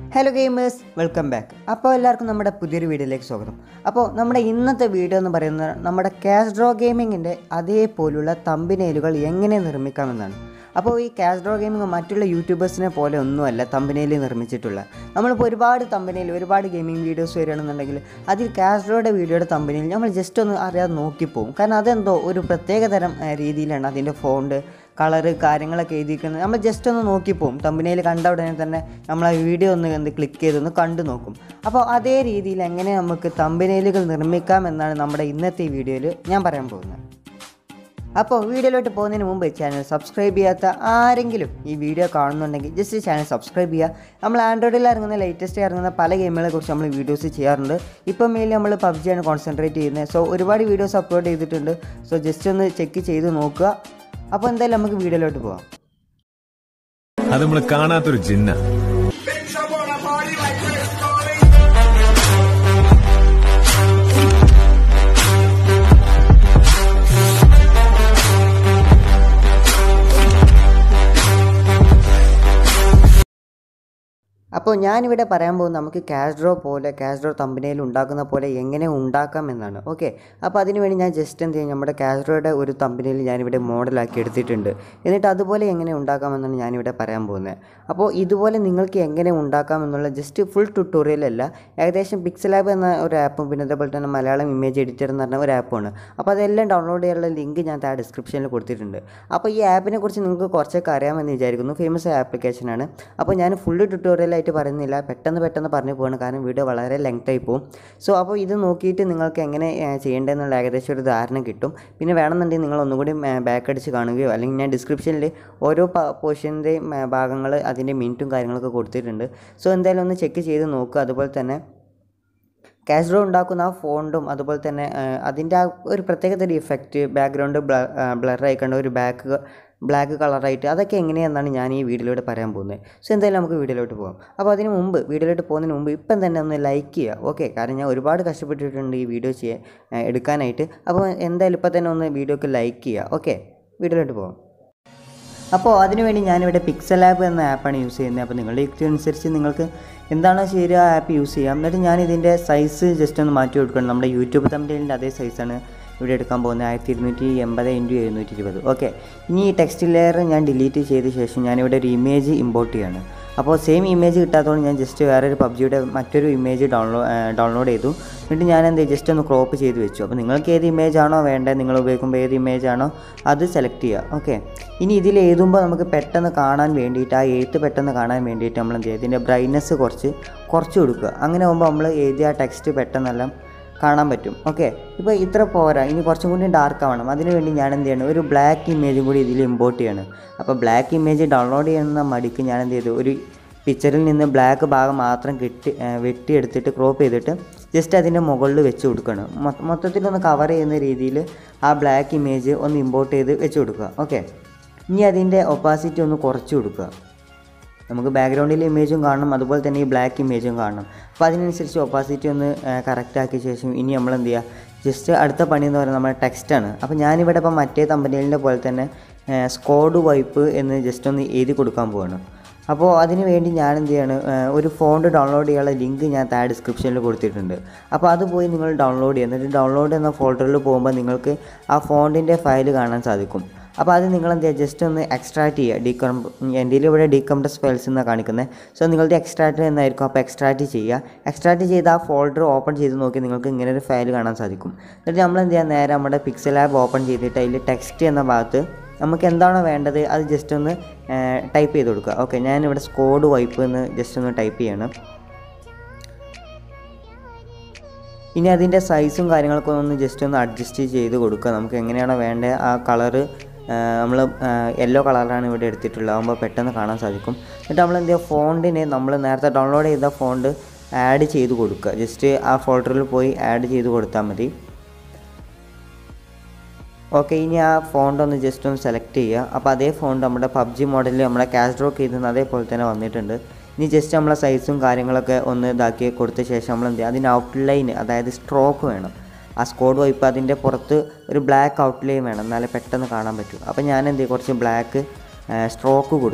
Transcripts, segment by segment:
hello gamers welcome back അപ്പോൾ എല്ലാവർക്കും നമ്മുടെ പുതിയൊരു വീഡിയോയിലേക്ക് സ്വാഗതം അപ്പോൾ നമ്മുടെ ഇന്നത്തെ വീഡിയോ എന്ന് പറയുന്നത് നമ്മുടെ ക്യാഷ് ഡ്രോ ഗെയിമിങ്ങിൻ്റെ അതേപോലുള്ള തമ്പിനേലുകൾ എങ്ങനെ നിർമ്മിക്കാമെന്നാണ് അപ്പോൾ ഈ ക്യാഷ് ഡ്രോ ഗെയിമിംഗ് മറ്റുള്ള യൂട്യൂബേഴ്സിനെ പോലെ ഒന്നുമല്ല തമ്പനയിൽ നിർമ്മിച്ചിട്ടുള്ള നമ്മളിപ്പോൾ ഒരുപാട് തമ്പനയിൽ ഒരുപാട് ഗെയിമിംഗ് വീഡിയോസ് വരികയാണെന്നുണ്ടെങ്കിൽ അതിൽ ക്യാഷ് ഡ്രോയുടെ വീഡിയോയുടെ തമ്പനയിൽ നമ്മൾ ജസ്റ്റ് ഒന്ന് അറിയാതെ നോക്കിപ്പോവും കാരണം അതെന്തോ ഒരു പ്രത്യേക തരം ആ, രീതിയിലാണ് അതിൻ്റെ ഫോണ്ട് കളറ് കാര്യങ്ങളൊക്കെ എഴുതിയിരിക്കുന്നത് നമ്മൾ ജസ്റ്റ് ഒന്ന് നോക്കിപ്പോവും തമ്പനയിൽ കണ്ട ഉടനെ തന്നെ നമ്മൾ ആ വീഡിയോ ഒന്ന് എന്ത് ക്ലിക്ക് ചെയ്തൊന്ന് കണ്ടു നോക്കും അപ്പോൾ അതേ രീതിയിൽ എങ്ങനെ നമുക്ക് തമ്പനയിലുകൾ നിർമ്മിക്കാം എന്നാണ് നമ്മുടെ ഇന്നത്തെ ഈ വീഡിയോയിൽ ഞാൻ പറയാൻ പോകുന്നത് അപ്പോൾ വീഡിയോയിലോട്ട് പോകുന്നതിന് മുമ്പ് ചാനൽ സബ്സ്ക്രൈബ് ചെയ്യാത്ത ആരെങ്കിലും ഈ വീഡിയോ കാണുന്നുണ്ടെങ്കിൽ ജസ്റ്റ് ചാനൽ സബ്സ്ക്രൈബ് ചെയ്യുക നമ്മൾ ആൻഡ്രോയിഡിൽ ഇറങ്ങുന്ന ലേറ്റസ്റ്റ് ഇറങ്ങുന്ന പല ഗെയിമുകളെ കുറിച്ച് നമ്മൾ വീഡിയോസ് ചെയ്യാറുണ്ട് ഇപ്പം മെയിൻലി നമ്മൾ പബ്ജിയാണ് കോൺസെൻട്രേറ്റ് ചെയ്യുന്നത് സോ ഒരുപാട് വീഡിയോസ് അപ്ലോഡ് ചെയ്തിട്ടുണ്ട് സോ ജസ്റ്റ് ഒന്ന് ചെക്ക് ചെയ്ത് നോക്കുക അപ്പോൾ എന്തായാലും നമുക്ക് വീഡിയോയിലോട്ട് പോകാം അത് നമ്മൾ കാണാത്തൊരു ജിന്ന അപ്പോൾ ഞാനിവിടെ പറയാൻ പോകുന്നത് നമുക്ക് ക്യാഷ് ഡ്രോ പോലെ ക്യാഷ് ഡ്രോ തമ്പനയിൽ ഉണ്ടാക്കുന്ന പോലെ എങ്ങനെ ഉണ്ടാക്കാം എന്നാണ് ഓക്കെ അപ്പോൾ അതിനുവേണ്ടി ഞാൻ ജസ്റ്റ് എന്ത് ചെയ്യും നമ്മുടെ ക്യാഷ് ഡ്രോയുടെ ഒരു തമ്പനയിൽ ഞാനിവിടെ മോഡലാക്കി എടുത്തിട്ടുണ്ട് എന്നിട്ട് അതുപോലെ എങ്ങനെ ഉണ്ടാക്കാമെന്നാണ് ഞാനിവിടെ പറയാൻ പോകുന്നത് അപ്പോൾ ഇതുപോലെ നിങ്ങൾക്ക് എങ്ങനെ ഉണ്ടാക്കാം എന്നുള്ള ജസ്റ്റ് ഫുൾ ട്യൂട്ടോറിയൽ അല്ല ഏകദേശം പിക്സൽ ആപ്പ് എന്ന ഒരു ആപ്പും പിന്നെ അതേപോലെ തന്നെ മലയാളം ഇമേജ് എഡിറ്റർ എന്ന് പറഞ്ഞ ഒരു ആപ്പാണ് അപ്പോൾ അതെല്ലാം ഡൗൺലോഡ് ചെയ്യാനുള്ള ലിങ്ക് ഞാൻ താഴെ ഡിസ്ക്രിപ്ഷനിൽ കൊടുത്തിട്ടുണ്ട് അപ്പോൾ ഈ ആപ്പിനെ കുറിച്ച് നിങ്ങൾക്ക് കുറച്ചൊക്കെ അറിയാമെന്ന് വിചാരിക്കുന്നു ഫേമസ് ആയ ആപ്ലിക്കേഷനാണ് അപ്പോൾ ഞാൻ ഫുള്ള് ട്യൂട്ടോറിയലായിട്ട് പറയുന്നില്ല പെട്ടെന്ന് പെട്ടെന്ന് പറഞ്ഞു പോവാണ് കാരണം വീഡിയോ വളരെ ലെങ്ത് ആയി പോകും സോ അപ്പോൾ ഇത് നോക്കിയിട്ട് നിങ്ങൾക്ക് എങ്ങനെ ഏഹ്, ചെയ്യേണ്ടതെന്നുള്ള ഏകദേശം ഒരു ധാരണ കിട്ടും പിന്നെ വേണമെന്നുണ്ടെങ്കിൽ നിങ്ങൾ ഒന്നുകൂടി ബാക്ക് അടിച്ച് കാണുകയോ അല്ലെങ്കിൽ ഞാൻ ഡിസ്ക്രിപ്ഷനിൽ ഓരോ പോർഷൻ്റെയും ഭാഗങ്ങൾ അതിൻ്റെ മിനിറ്റും കാര്യങ്ങളൊക്കെ കൊടുത്തിട്ടുണ്ട് സോ എന്തായാലും ഒന്ന് ചെക്ക് ചെയ്ത് നോക്കുക അതുപോലെ തന്നെ ക്യാഷ് ഡ്രോ ഉണ്ടാക്കുന്ന ആ ഫോണ്ടും അതുപോലെ തന്നെ അതിൻ്റെ ആ ഒരു പ്രത്യേക തരം ഇഫക്റ്റ് ബാക്ക്ഗ്രൗണ്ട് ബ്ലർ ആയിക്കണ്ട ഒരു ബാക്ക് ബ്ലാക്ക് കളറായിട്ട് അതൊക്കെ എങ്ങനെയാണെന്നാണ് ഞാൻ ഈ വീഡിയോയിലൂടെ പറയാൻ പോകുന്നത് സോ എന്തായാലും നമുക്ക് വീഡിയോയിലോട്ട് പോകാം അപ്പോൾ അതിന് മുമ്പ് വീഡിയോയിലോട്ട് പോകുന്നതിന് മുമ്പ് ഇപ്പം തന്നെ ഒന്ന് ലൈക്ക് ചെയ്യുക ഓക്കെ കാരണം ഞാൻ ഒരുപാട് കഷ്ടപ്പെട്ടിട്ടുണ്ട് ഈ വീഡിയോ ചെയ്യാൻ ഏഹ്, എടുക്കാനായിട്ട് അപ്പോൾ എന്തായാലും ഇപ്പം തന്നെ ഒന്ന് വീഡിയോക്ക് ലൈക്ക് ചെയ്യുക ഓക്കെ വീഡിയോയിലോട്ട് പോകാം അപ്പോൾ അതിനുവേണ്ടി ഞാനിവിടെ പിക്സൽ ആപ്പ് എന്ന ആപ്പാണ് യൂസ് ചെയ്യുന്നത് അപ്പോൾ നിങ്ങളുടെ യുക്തി അനുസരിച്ച് നിങ്ങൾക്ക് എന്താണോ ശരി ആ ആപ്പ് യൂസ് ചെയ്യാം എന്നിട്ട് ഞാൻ ഇതിൻ്റെ സൈസ് ജസ്റ്റ് ഒന്ന് മാറ്റി കൊടുക്കണം നമ്മുടെ യൂട്യൂബ് തമ്മിലിൻ്റെ അതേ സൈസാണ് ഇവിടെ എടുക്കാൻ പോകുന്നത് ആയിരത്തി ഇരുന്നൂറ്റി എൺപത് ഇൻറ്റു എഴുന്നൂറ്റി ഇരുപത് ഓക്കെ ഇനി ഈ ടെക്സ്റ്റ് ലെയർ ഞാൻ ഡിലീറ്റ് ചെയ്ത ശേഷം ഞാനിവിടെ ഒരു ഇമേജ് ഇമ്പോർട്ട് ചെയ്യാണ് അപ്പോൾ സെയിം ഇമേജ് കിട്ടാത്തതുകൊണ്ട് ഞാൻ ജസ്റ്റ് വേറൊരു പബ്ജിയുടെ മറ്റൊരു ഇമേജ് ഡൗൺലോഡ് ഡൗൺലോഡ് ചെയ്തു എന്നിട്ട് ഞാൻ എന്ത് ചെയ്യും ജസ്റ്റ് ഒന്ന് ക്രോപ്പ് ചെയ്ത് വെച്ചു അപ്പോൾ നിങ്ങൾക്ക് ഏത് ഇമേജ് ആണോ വേണ്ടത് നിങ്ങൾ ഉപയോഗിക്കുമ്പോൾ ഏത് ഇമേജ് ആണോ അത് സെലക്ട് ചെയ്യുക ഓക്കെ ഇനി ഇതിൽ എഴുതുമ്പോൾ നമുക്ക് പെട്ടെന്ന് കാണാൻ വേണ്ടിയിട്ട് ആ എഴുത്ത് പെട്ടെന്ന് കാണാൻ വേണ്ടിയിട്ട് നമ്മൾ എന്ത് ചെയ്യുക ഇതിൻ്റെ ബ്രൈറ്റ്നസ് കുറച്ച് കുറച്ച് കൊടുക്കുക അങ്ങനെ ആകുമ്പോൾ നമ്മൾ എഴുതിയ ആ ടെക്സ്റ്റ് പെട്ടെന്നെല്ലാം കാണാൻ പറ്റും ഓക്കെ ഇപ്പോൾ ഇത്ര പോരാ ഇനി കുറച്ചും കൂടി ഡാർക്ക് ആവണം അതിന് വേണ്ടി ഞാൻ എന്ത് ചെയ്യണം ഒരു ബ്ലാക്ക് ഇമേജും കൂടി ഇതിൽ ഇമ്പോർട്ട് ചെയ്യണം അപ്പോൾ ബ്ലാക്ക് ഇമേജ് ഡൗൺലോഡ് ചെയ്യുന്ന മടിക്ക് ഞാൻ എന്ത് ചെയ്തു ഒരു പിക്ചറിൽ നിന്ന് ബ്ലാക്ക് ഭാഗം മാത്രം കെട്ടി ഏ, വെട്ടിയെടുത്തിട്ട് ക്രോപ്പ് ചെയ്തിട്ട് ജസ്റ്റ് അതിൻ്റെ മുകളിൽ വെച്ച് കൊടുക്കണം മൊത്ത- മൊത്തത്തിലൊന്ന് കവർ ചെയ്യുന്ന രീതിയിൽ ആ ബ്ലാക്ക് ഇമേജ് ഒന്ന് ഇമ്പോർട്ട് ചെയ്ത് വെച്ച് കൊടുക്കുക ഓക്കെ ഇനി അതിൻ്റെ ഒപ്പാസിറ്റി ഒന്ന് കുറച്ച് കൊടുക്കുക നമുക്ക് ബാക്ക്ഗ്രൗണ്ടിലെ ഇമേജും കാണണം അതുപോലെ തന്നെ ഈ ബ്ലാക്ക് ഇമേജും കാണണം അപ്പോൾ അതിനനുസരിച്ച് ഒപ്പാസിറ്റി ഒന്ന് കറക്റ്റ് ആക്കിയ ശേഷം ഇനി നമ്മൾ എന്ത് ചെയ്യുക ജസ്റ്റ് അടുത്ത പണി എന്ന് പറയുന്നത് നമ്മുടെ ടെക്സ്റ്റാണ് അപ്പോൾ ഞാനിവിടെ ഇപ്പം മറ്റേ തമ്പനിലിൻ്റെ പോലെ തന്നെ സ്കോഡ് വൈപ്പ് എന്ന് ജസ്റ്റ് ഒന്ന് എഴുതി കൊടുക്കാൻ പോവാണ് അപ്പോൾ അതിന് വേണ്ടി ഞാൻ എന്ത് ചെയ്യാണ് ഏഹ് ഒരു ഫോണ്ട് ഡൗൺലോഡ് ചെയ്യാനുള്ള ലിങ്ക് ഞാൻ താഴെ ഡിസ്ക്രിപ്ഷനിൽ കൊടുത്തിട്ടുണ്ട് അപ്പോൾ അത് പോയി നിങ്ങൾ ഡൗൺലോഡ് ചെയ്യുക എന്നിട്ട് ഡൗൺലോഡ് എന്ന ഫോൾഡറിൽ പോകുമ്പോൾ നിങ്ങൾക്ക് ആ ഫോണ്ടിൻ്റെ ഫയൽ കാണാൻ സാധിക്കും അപ്പോൾ അത് നിങ്ങൾ എന്ത് ചെയ്യുക ജസ്റ്റ് ഒന്ന് എക്സ്ട്രാക്ട് ചെയ്യുക ഡീകം എൻ്റെ ഇവിടെ ഡീകംപ്രസ് ഫയൽസ് എന്നാണ് കാണിക്കുന്നത് സോ നിങ്ങളുടെ എക്സ്ട്രാക്ട് എന്നായിരിക്കും അപ്പോൾ എക്സ്ട്രാക്ട് ചെയ്യുക എക്സ്ട്രാക്ട് ചെയ്ത് ആ ഫോൾഡർ ഓപ്പൺ ചെയ്ത് നോക്കി നിങ്ങൾക്ക് ഇങ്ങനെ ഒരു ഫയൽ കാണാൻ സാധിക്കും എന്നിട്ട് നമ്മൾ എന്ത് ചെയ്യുക നേരെ നമ്മുടെ പിക്സൽ ആപ്പ് ഓപ്പൺ ചെയ്തിട്ട് അതിൽ ടെക്സ്റ്റ് എന്ന ഭാഗത്ത് നമുക്ക് എന്താണോ വേണ്ടത് അത് ജസ്റ്റ് ഒന്ന് ടൈപ്പ് ചെയ്ത് കൊടുക്കുക ഓക്കെ ഞാനിവിടെ സ്കോഡ് വൈപ്പ് എന്ന് ജസ്റ്റ് ഒന്ന് ടൈപ്പ് ചെയ്യണം ഇനി അതിൻ്റെ സൈസും കാര്യങ്ങളൊക്കെ ഒന്ന് ജസ്റ്റ് ഒന്ന് അഡ്ജസ്റ്റ് ചെയ്ത് കൊടുക്കുക നമുക്ക് എങ്ങനെയാണോ വേണ്ടത് ആ കളറ് നമ്മൾ യെല്ലോ കളറാണ് ഇവിടെ എടുത്തിട്ടുള്ളത് ആകുമ്പോൾ പെട്ടെന്ന് കാണാൻ സാധിക്കും എന്നിട്ട് നമ്മൾ എന്ത് ചെയ്യുക ഫോണ്ടിനെ നമ്മൾ നേരത്തെ ഡൗൺലോഡ് ചെയ്ത ഫോണ്ട് ആഡ് ചെയ്ത് കൊടുക്കുക ജസ്റ്റ് ആ ഫോൾഡറിൽ പോയി ആഡ് ചെയ്ത് കൊടുത്താൽ മതി ഓക്കെ ഇനി ആ ഫോണ്ട് ഒന്ന് ജസ്റ്റ് ഒന്ന് സെലക്ട് ചെയ്യുക അപ്പോൾ അതേ ഫോണ്ട് നമ്മുടെ പബ്ജി മോഡലിൽ നമ്മളെ ക്യാഷ് ഡ്രോക്ക് ചെയ്തെന്ന് അതേപോലെ തന്നെ വന്നിട്ടുണ്ട് ഇനി ജസ്റ്റ് നമ്മളെ സൈസും കാര്യങ്ങളൊക്കെ ഒന്ന് ഇതാക്കി കൊടുത്ത ശേഷം നമ്മൾ എന്ത് ചെയ്യുക അതിന് ഔട്ട്ലൈൻ അതായത് സ്ട്രോക്ക് വേണം ആ സ്കോഡ് വൈപ്പ് അതിൻ്റെ പുറത്ത് ഒരു ബ്ലാക്ക് ഔട്ട്ലൈൻ വേണം എന്നാലേ പെട്ടെന്ന് കാണാൻ പറ്റൂ അപ്പോൾ ഞാൻ എന്ത് ചെയ്യും കുറച്ച് ബ്ലാക്ക് സ്ട്രോക്ക് കൊടുത്തു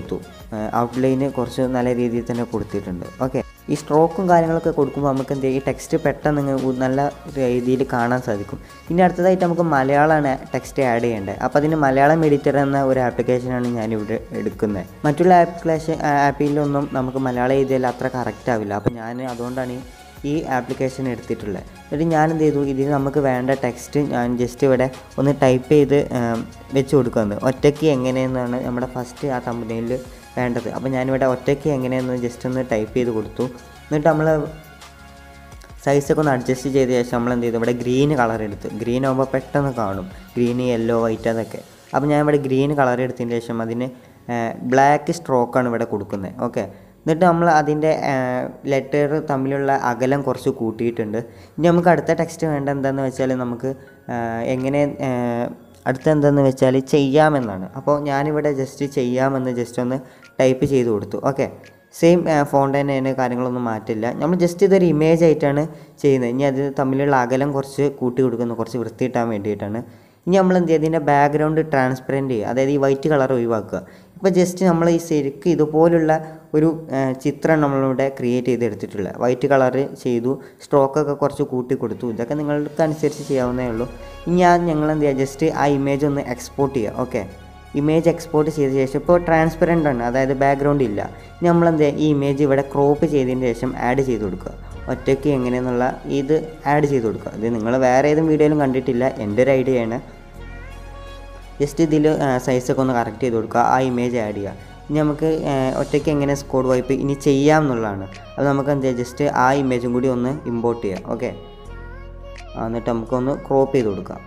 ഔട്ട്ലൈന് കുറച്ച് നല്ല രീതിയിൽ തന്നെ കൊടുത്തിട്ടുണ്ട് ഓക്കെ ഈ സ്ട്രോക്കും കാര്യങ്ങളൊക്കെ കൊടുക്കുമ്പോൾ നമുക്ക് എന്ത് ചെയ്യും ഈ ടെക്സ്റ്റ് പെട്ടെന്ന് ഇങ്ങ് ഉ- നല്ല രീതിയിൽ കാണാൻ സാധിക്കും ഇനി അടുത്തതായിട്ട് നമുക്ക് മലയാളമാണ് ടെക്സ്റ്റ് ആഡ് ചെയ്യേണ്ടത് അപ്പോൾ അതിന് മലയാളം എഡിറ്റർ എന്ന ഒരു ആപ്ലിക്കേഷനാണ് ഞാനിവിടെ എടുക്കുന്നത് മറ്റുള്ള ആപ്ലിക്കേഷൻ ആപ്പിലൊന്നും നമുക്ക് മലയാളം എഴുതിയാൽ അത്ര കറക്റ്റ് ആവില്ല അപ്പോൾ ഞാൻ അതുകൊണ്ടാണ് ഈ ഈ ആപ്ലിക്കേഷൻ എടുത്തിട്ടുള്ളത് എന്നിട്ട് ഞാൻ എന്ത് ചെയ്തു ഇതിന് നമുക്ക് വേണ്ട ടെക്സ്റ്റ് ഞാൻ ജസ്റ്റ് ഇവിടെ ഒന്ന് ടൈപ്പ് ചെയ്ത് ആം, വെച്ച് കൊടുക്കുന്നത് ഒറ്റയ്ക്ക് എങ്ങനെയെന്നാണ് നമ്മുടെ ഫസ്റ്റ് ആ കമ്പനിയിൽ വേണ്ടത് അപ്പോൾ ഞാനിവിടെ ഒറ്റയ്ക്ക് എങ്ങനെയെന്ന് ജസ്റ്റ് ഒന്ന് ടൈപ്പ് ചെയ്ത് കൊടുത്തു എന്നിട്ട് നമ്മൾ സൈസൊക്കെ ഒന്ന് അഡ്ജസ്റ്റ് ചെയ്ത ശേഷം നമ്മൾ എന്ത് ചെയ്തു ഇവിടെ ഗ്രീൻ കളർ എടുത്ത് ഗ്രീൻ ആകുമ്പോൾ പെട്ടെന്ന് കാണും ഗ്രീൻ യെല്ലോ വൈറ്റ് അതൊക്കെ അപ്പോൾ ഞാൻ ഇവിടെ ഗ്രീൻ കളർ എടുത്തതിന് ശേഷം അതിന് ബ്ലാക്ക് സ്ട്രോക്കാണ് ഇവിടെ കൊടുക്കുന്നത് ഓക്കെ എന്നിട്ട് നമ്മൾ അതിൻ്റെ ലെറ്റർ തമ്മിലുള്ള അകലം കുറച്ച് കൂട്ടിയിട്ടുണ്ട് ഇനി നമുക്ക് അടുത്ത ടെക്സ്റ്റ് വേണ്ട എന്താണെന്ന് വെച്ചാൽ നമുക്ക് ആ, എങ്ങനെ ആ, അടുത്ത എന്താണെന്ന് വെച്ചാൽ ചെയ്യാമെന്നാണ് അപ്പോൾ ഞാനിവിടെ ജസ്റ്റ് ചെയ്യാമെന്ന് ജസ്റ്റ് ഒന്ന് ടൈപ്പ് ചെയ്ത് കൊടുത്തു ഓക്കെ സെയിം ഫോണ്ട് തന്നെയാണ് കാര്യങ്ങളൊന്നും മാറ്റില്ല നമ്മൾ ജസ്റ്റ് ഇതൊരു ഇമേജ് ആയിട്ടാണ് ചെയ്യുന്നത് ഇനി അത് തമ്മിലുള്ള അകലം കുറച്ച് കൂട്ടി കൊടുക്കുന്നു കുറച്ച് വൃത്തിയിട്ടാൻ വേണ്ടിയിട്ടാണ് ഇനി നമ്മൾ എന്ത് ചെയ്യുക ഇതിൻ്റെ ബാക്ക്ഗ്രൗണ്ട് ട്രാൻസ്പെറൻറ്റ് ചെയ്യുക അതായത് ഈ വൈറ്റ് കളർ ഒഴിവാക്കുക ഇപ്പോൾ ജസ്റ്റ് നമ്മൾ ഈ ശരിക്ക് ഇതുപോലുള്ള ഒരു ആ, ചിത്രം നമ്മളിവിടെ ക്രിയേറ്റ് ചെയ്തെടുത്തിട്ടുള്ളത് വൈറ്റ് കളർ ചെയ്തു സ്ട്രോക്കൊക്കെ കുറച്ച് കൂട്ടി കൊടുത്തു ഇതൊക്കെ നിങ്ങൾക്ക് അനുസരിച്ച് ചെയ്യാവുന്നേ ഉള്ളൂ ഇനി ഞാൻ ഞങ്ങൾ എന്ത് ചെയ്യുക ജസ്റ്റ് ആ ഇമേജ് ഒന്ന് എക്സ്പോർട്ട് ചെയ്യുക ഓക്കെ ഇമേജ് എക്സ്പോർട്ട് ചെയ്ത ശേഷം ഇപ്പോൾ ട്രാൻസ്പെറൻ്റ് ആണ് അതായത് ബാക്ക്ഗ്രൗണ്ട് ഇല്ല ഇനി നമ്മൾ എന്ത് ചെയ്യുക ഈ ഇമേജ് ഇവിടെ ക്രോപ്പ് ചെയ്തതിന് ശേഷം ആഡ് ചെയ്ത് കൊടുക്കുക ഒറ്റയ്ക്ക് എങ്ങനെയെന്നുള്ള ഇത് ആഡ് ചെയ്ത് കൊടുക്കുക ഇത് നിങ്ങൾ വേറെ ഏതും വീഡിയോയിലും കണ്ടിട്ടില്ല എൻ്റെ ഒരു ഐഡിയയാണ് ജസ്റ്റ് ഇതിൽ സൈസൊക്കെ ഒന്ന് കറക്റ്റ് ചെയ്ത് കൊടുക്കുക ആ ഇമേജ് ആഡ് ചെയ്യുക ഇനി നമുക്ക് ആ, ഒറ്റയ്ക്ക് എങ്ങനെ സ്കോഡ് വൈപ്പ് ഇനി ചെയ്യാം എന്നുള്ളതാണ് അത് നമുക്ക് എന്ത് ചെയ്യാം ജസ്റ്റ് ആ ഇമേജും കൂടി ഒന്ന് ഇമ്പോർട്ട് ചെയ്യാം ഓക്കെ എന്നിട്ട് നമുക്കൊന്ന് ക്രോപ്പ് ചെയ്ത് കൊടുക്കാം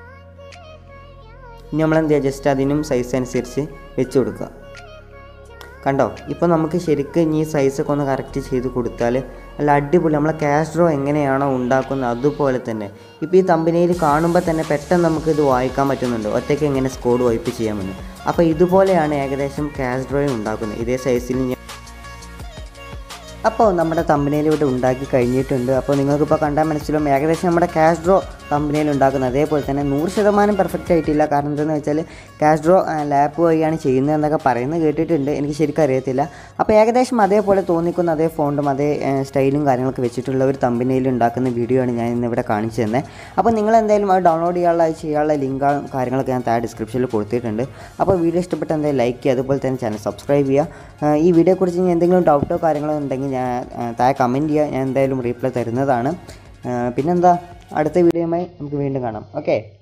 ഇനി നമ്മൾ എന്ത് ചെയ്യുക ജസ്റ്റ് അതിനും സൈസ് അനുസരിച്ച് വെച്ച് കൊടുക്കുക കണ്ടോ ഇപ്പോൾ നമുക്ക് ശരിക്കും ഇനി സൈസൊക്കെ ഒന്ന് കറക്റ്റ് ചെയ്ത് കൊടുത്താൽ നല്ല അടിപൊളി നമ്മളെ ക്യാഷ് ഡ്രോ എങ്ങനെയാണോ ഉണ്ടാക്കുന്നത് അതുപോലെ തന്നെ ഇപ്പോൾ ഈ കമ്പനിയിൽ കാണുമ്പോൾ തന്നെ പെട്ടെന്ന് നമുക്ക് ഇത് വായിക്കാൻ പറ്റുന്നുണ്ട് ഒറ്റയ്ക്ക് എങ്ങനെ സ്കോഡ് വൈപ്പ് ചെയ്യാമെന്ന് അപ്പോൾ ഇതുപോലെയാണ് ഏകദേശം ക്യാഷ് ഡ്രോയും ഉണ്ടാക്കുന്നത് ഇതേ സൈസിൽ ഞാൻ അപ്പോൾ നമ്മുടെ തമ്പനയിൽ ഇവിടെ ഉണ്ടാക്കി കഴിഞ്ഞിട്ടുണ്ട് അപ്പോൾ നിങ്ങൾക്കിപ്പോൾ കണ്ടാൽ മനസ്സിലും ഏകദേശം നമ്മുടെ ക്യാഷ് ഡ്രോ തമ്പനയിൽ ഉണ്ടാക്കുന്നത് അതേപോലെ തന്നെ നൂറ് ശതമാനം പെർഫെക്റ്റ് ആയിട്ടില്ല കാരണം എന്താണെന്ന് വെച്ചാൽ ക്യാഷ് ഡ്രോ ലാപ്പ് വഴിയാണ് ചെയ്യുന്നത് എന്നൊക്കെ പറയുന്നത് കേട്ടിട്ടുണ്ട് എനിക്ക് ശരിക്കും അറിയത്തില്ല അപ്പോൾ ഏകദേശം അതേപോലെ തോന്നിക്കുന്ന അതേ ഫോണ്ടും അതേ ഏഹ്, സ്റ്റൈലും കാര്യങ്ങളൊക്കെ വെച്ചിട്ടുള്ള ഒരു തമ്പനയിൽ ഉണ്ടാക്കുന്ന വീഡിയോ ആണ് ഞാൻ ഇന്ന് ഇവിടെ കാണിച്ചു തന്നെ അപ്പോൾ നിങ്ങൾ എന്തായാലും അത് ഡൗൺലോഡ് ചെയ്യാനുള്ള അത് ചെയ്യാനുള്ള ലിങ്കും കാര്യങ്ങളൊക്കെ ഞാൻ താഴെ ഡിസ്ക്രിപ്ഷനിൽ കൊടുത്തിട്ടുണ്ട് അപ്പോൾ വീഡിയോ ഇഷ്ടപ്പെട്ട എന്തായാലും ലൈക്ക് ചെയ്യുക അതുപോലെ തന്നെ ചാനൽ സബ്സ്ക്രൈബ് ചെയ്യുക ആ, ഈ വീഡിയോയെക്കുറിച്ച് ഇനി എന്തെങ്കിലും ഡൗട്ടോ കാര്യങ്ങളോ ഉണ്ടെങ്കിൽ ഞാൻ ആ, താഴെ കമൻറ്റ് ചെയ്യുക ഞാൻ എന്തായാലും റീപ്ലൈ തരുന്നതാണ് ആ, പിന്നെന്താ അടുത്ത വീഡിയോയുമായി നമുക്ക് വീണ്ടും കാണാം ഓക്കെ